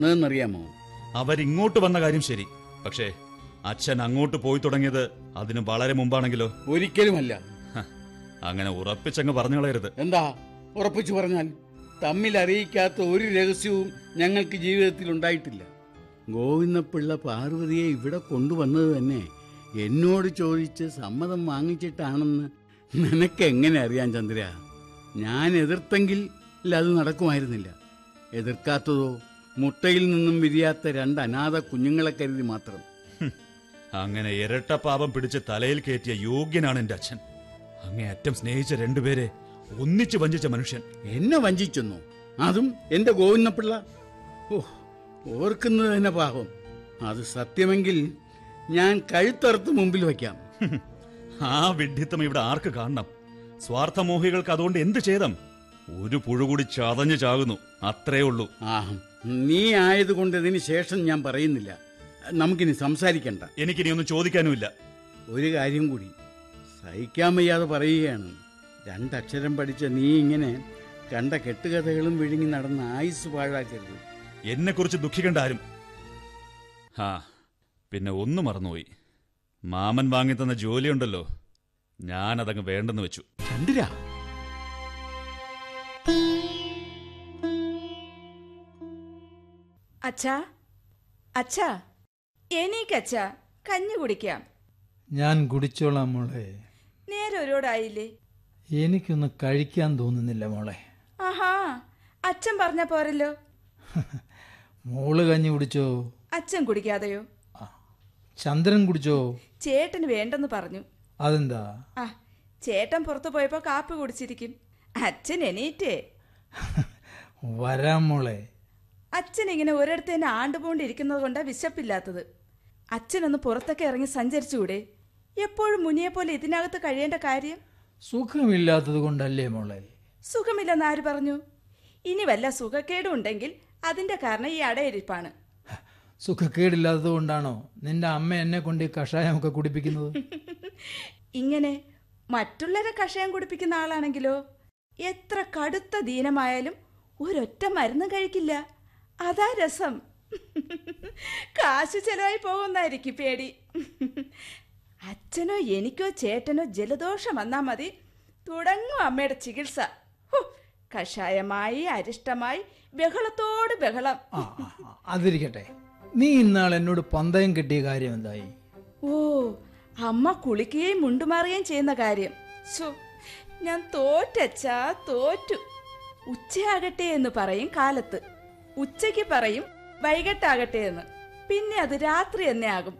എന്നറിയാമോ അവരിങ്ങോട്ട് വന്ന കാര്യം ശരി പക്ഷേ അച്ഛൻ അങ്ങോട്ട് പോയി തുടങ്ങിയത് അതിന് വളരെ മുമ്പാണെങ്കിലോ ഒരിക്കലുമല്ല ഹ, അങ്ങനെ ഉറപ്പിച്ചങ്ങ് പറഞ്ഞു കളയരുത് എന്താ ഉറപ്പിച്ചു പറഞ്ഞാൽ തമ്മിൽ അറിയിക്കാത്ത ഒരു രഹസ്യവും ഞങ്ങൾക്ക് ജീവിതത്തിൽ ഉണ്ടായിട്ടില്ല ഗോവിന്ദപിള്ള പാർവതിയെ ഇവിടെ കൊണ്ടുവന്നത് തന്നെ എന്നോട് ചോദിച്ച് സമ്മതം വാങ്ങിച്ചിട്ടാണെന്ന് നിനക്ക് എങ്ങനെ അറിയാൻ ചന്ദ്ര ഞാൻ എതിർത്തെങ്കിൽ അത് നടക്കുമായിരുന്നില്ല എതിർക്കാത്തതോ മുട്ടയിൽ നിന്നും വിരിയാത്ത രണ്ട് അനാഥ കുഞ്ഞുങ്ങളെ കരുതി മാത്രം ഹും, അങ്ങനെ ഇരട്ടപ്പാപം പിടിച്ച് തലയിൽ കയറ്റിയ യോഗ്യനാണ് എന്റെ അച്ഛൻ അങ്ങേയറ്റം സ്നേഹിച്ച രണ്ടുപേരെ ഒന്നിച്ചു വഞ്ചിച്ച മനുഷ്യൻ എന്നെ വഞ്ചിച്ചെന്നു അതും എന്റെ ഗോവിന്ദപിള്ള ഓ ഓർക്കുന്നത് തന്നെ പാപം അത് സത്യമെങ്കിൽ ഞാൻ കഴുത്തറുത്ത് മുമ്പിൽ വയ്ക്കാം ഹും, ആ വിഡ്ഢിത്തം ഇവിടെ ആർക്ക് കാണണം സ്വാർത്ഥമോഹികൾക്ക് അതുകൊണ്ട് എന്ത് ചെയ്തം ഒരു പുഴു കൂടി ചതഞ്ഞു ചാകുന്നു അത്രേ ഉള്ളൂ ആ നീ ആയതുകൊണ്ട് ഇതിന് ശേഷം ഞാൻ പറയുന്നില്ല നമുക്കിനി സംസാരിക്കണ്ട എനിക്കിനി ഒന്നും ചോദിക്കാനുമില്ല ഒരു കാര്യം കൂടി സഹിക്കാൻ വയ്യാതെ പറയുകയാണ് രണ്ടക്ഷരം പഠിച്ച നീ ഇങ്ങനെ കണ്ട കെട്ടുകഥകളും വിഴുങ്ങി നടന്ന ആയുസ് പാഴാക്കരുത് എന്നെക്കുറിച്ച് ദുഃഖിക്കേണ്ട ആരും ഹാ പിന്നെ ഒന്ന് മറന്നുപോയി മാമൻ വാങ്ങിത്തന്ന ജോലിയുണ്ടല്ലോ ഞാനതങ്ങ് വേണ്ടെന്ന് വെച്ചു ചന്ദ്ര അച്ഛാ അച്ഛാ എനിക്കച്ഛാ കഞ്ഞി കുടിക്കാം ഞാൻ കുടിച്ചോളാം മോളെ നേരെ ഒരോടായില്ലേ എനിക്കൊന്ന് കഴിക്കാൻ തോന്നുന്നില്ല മോളെ ആഹാ അച്ഛൻ പറഞ്ഞ പോരല്ലോ മോള് കഞ്ഞി കുടിച്ചോ അച്ഛൻ കുടിക്കാതെയോ ആ, ചന്ദ്രൻ കുടിച്ചോ ചേട്ടന് വേണ്ടെന്ന് പറഞ്ഞു അതെന്താ ആ ചേട്ടൻ പുറത്തു പോയപ്പോ കാപ്പി കുടിച്ചിരിക്കും അച്ഛൻ എണീറ്റേ വരാം മോളെ അച്ഛൻ ഇങ്ങനെ ഒരിടത്ത് തന്നെ ആണ്ടുപോണ്ടിരിക്കുന്നത് കൊണ്ടാ വിശപ്പില്ലാത്തത് അച്ഛനൊന്ന് പുറത്തൊക്കെ ഇറങ്ങി സഞ്ചരിച്ചുകൂടെ എപ്പോഴും മുനിയെ പോലെ ഇതിനകത്ത് കഴിയേണ്ട കാര്യം സുഖമില്ലാത്തത് കൊണ്ടല്ലേ മോളെ സുഖമില്ലെന്ന് ആര് പറഞ്ഞു ഇനി വല്ല സുഖക്കേടും ഉണ്ടെങ്കിൽ അതിന്റെ കാരണം ഈ അടയിരിപ്പാണ് സുഖക്കേടില്ലാത്തത് കൊണ്ടാണോ നിന്റെ അമ്മ എന്നെ കൊണ്ട് ഈ കഷായമൊക്കെ കുടിപ്പിക്കുന്നത് ഇങ്ങനെ മറ്റുള്ളവരെ കഷായം കുടിപ്പിക്കുന്ന ആളാണെങ്കിലോ എത്ര കടുത്ത ദീനമായാലും ഒരൊറ്റ മരുന്ന് കഴിക്കില്ല അതാ രസം കാശ് ചെലവായി പോകുന്നായിരിക്കും പേടി അച്ഛനോ എനിക്കോ ചേട്ടനോ ജലദോഷം വന്നാ മതി തുടങ്ങും അമ്മയുടെ ചികിത്സ ഹോ, കഷായമായി അരിഷ്ടമായി ബഹളത്തോട് ബഹളം ആ ആ, ആ, അതിരിക്കട്ടെ നീ ഇന്നാൾ എന്നോട് പന്തയം കിട്ടിയ കാര്യം എന്തായി ഓ അമ്മ കുളിക്കുകയും മുണ്ടുമാറുകയും ചെയ്യുന്ന കാര്യം ശോ ഞാൻ തോറ്റച്ചാ തോറ്റു ഉച്ചയാകട്ടെ എന്ന് പറയും കാലത്ത് ഉച്ചയ്ക്ക് പറയും വൈകിട്ടാകട്ടെ എന്ന് പിന്നെ അത് രാത്രി തന്നെ ആകും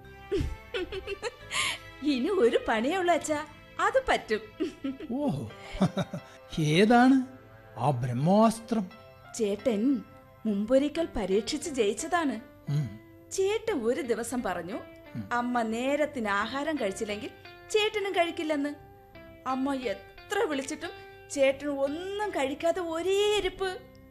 ഇനി ഒരു പണിയേ ഉള്ളൂ അച്ഛാ അത് പറ്റും ഓഹോ ഏതാണ് ആ ബ്രഹ്മാസ്ത്രം ചേട്ടൻ മുമ്പൊരിക്കൽ പരീക്ഷിച്ച് ജയിച്ചതാണ് ഉം. ചേട്ടൻ ഒരു ദിവസം പറഞ്ഞു അമ്മ നേരത്തിന് ആഹാരം കഴിച്ചില്ലെങ്കിൽ ചേട്ടനും കഴിക്കില്ലെന്ന് അമ്മ എത്ര വിളിച്ചിട്ടും ചേട്ടൻ ഒന്നും കഴിക്കാതെ ഒരേ ഇരിപ്പ്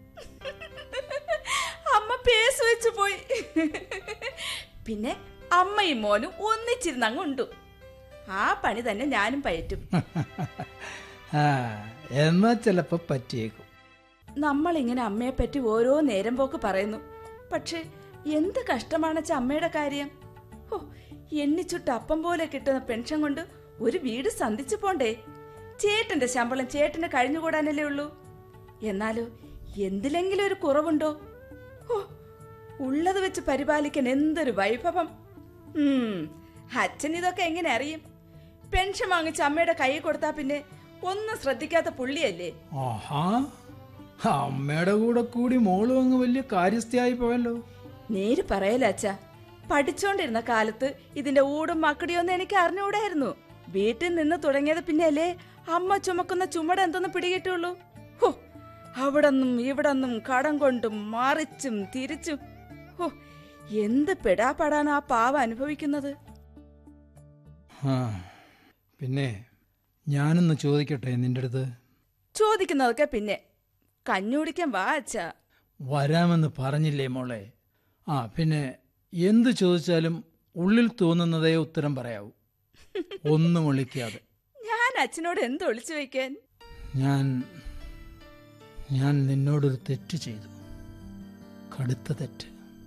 അമ്മ പേസ് വെച്ച് പോയി പിന്നെ അമ്മയും മോനും ഒന്നിച്ചിരുന്ന് അങ്ങ് ഉണ്ടു ആ പണി തന്നെ ഞാനും പയറ്റും ആ എന്നാ ചിലപ്പോ പറ്റിയേക്കും നമ്മളിങ്ങനെ അമ്മയെ പറ്റി ഓരോ നേരം പോക്ക് പറയുന്നു പക്ഷെ എന്ത് കഷ്ടമാണച്ച അമ്മയുടെ കാര്യം ഓ എണ്ണിച്ചുട്ട് അപ്പം പോലെ കിട്ടുന്ന പെൻഷൻ കൊണ്ട് ഒരു വീട് സന്ധിച്ചു പോണ്ടേ ചേട്ടന്റെ ശമ്പളം ചേട്ടന് കഴിഞ്ഞുകൂടാനല്ലേ ഉള്ളൂ എന്നാലോ എന്തിലെങ്കിലും ഒരു കുറവുണ്ടോ ഓ ഉള്ളത് വെച്ച് പരിപാലിക്കാൻ എന്തൊരു വൈഭവം ഉം, അച്ഛൻ ഇതൊക്കെ എങ്ങനെ അറിയും പെൻഷൻ വാങ്ങിച്ച് അമ്മയുടെ കൈ കൊടുത്താ പിന്നെ ഒന്നും ശ്രദ്ധിക്കാത്ത പുള്ളിയല്ലേ ആഹാ അമ്മയുടെ കൂടെ കൂടി മോളും അങ്ങ് വലിയ കാര്യസ്ഥയായി പോയല്ലോ നേര് പറയല അച്ഛ പഠിച്ചോണ്ടിരുന്ന കാലത്ത് ഇതിന്റെ ഊടും മക്കടിയൊന്നും എനിക്ക് അറിഞ്ഞുകൂടായിരുന്നു വീട്ടിൽ നിന്ന് തുടങ്ങിയത് പിന്നെയല്ലേ അമ്മ ചുമക്കുന്ന ചുമട് എന്തെന്ന് പിടികിട്ടുള്ളൂ ഹോ അവിടന്നും ഇവിടന്നും കടം കൊണ്ടും മറിച്ചും തിരിച്ചും ഹോ എന്ത് പെടാപ്പാടാണ് ആ പാവ അനുഭവിക്കുന്നത് ആ പിന്നെ ഞാനൊന്ന് ചോദിക്കട്ടെ നിന്റെ അടുത്ത് ചോദിക്കുന്നതൊക്കെ പിന്നെ കഞ്ഞുടിക്കാൻ വാ അച്ഛാ വരാമെന്ന് പറഞ്ഞില്ലേ മോളെ ആ പിന്നെ എന്ത് ചോദിച്ചാലും ഉള്ളിൽ തോന്നുന്നതേ ഉത്തരം പറയാവൂ ഒന്നും ഒളിക്കാതെ ഞാൻ അച്ഛനോട് എന്ത് ഒളിച്ചു വെക്കാൻ ഞാൻ ഞാൻ നിന്നോടൊരു തെറ്റ് ചെയ്തു കടുത്ത തെറ്റ്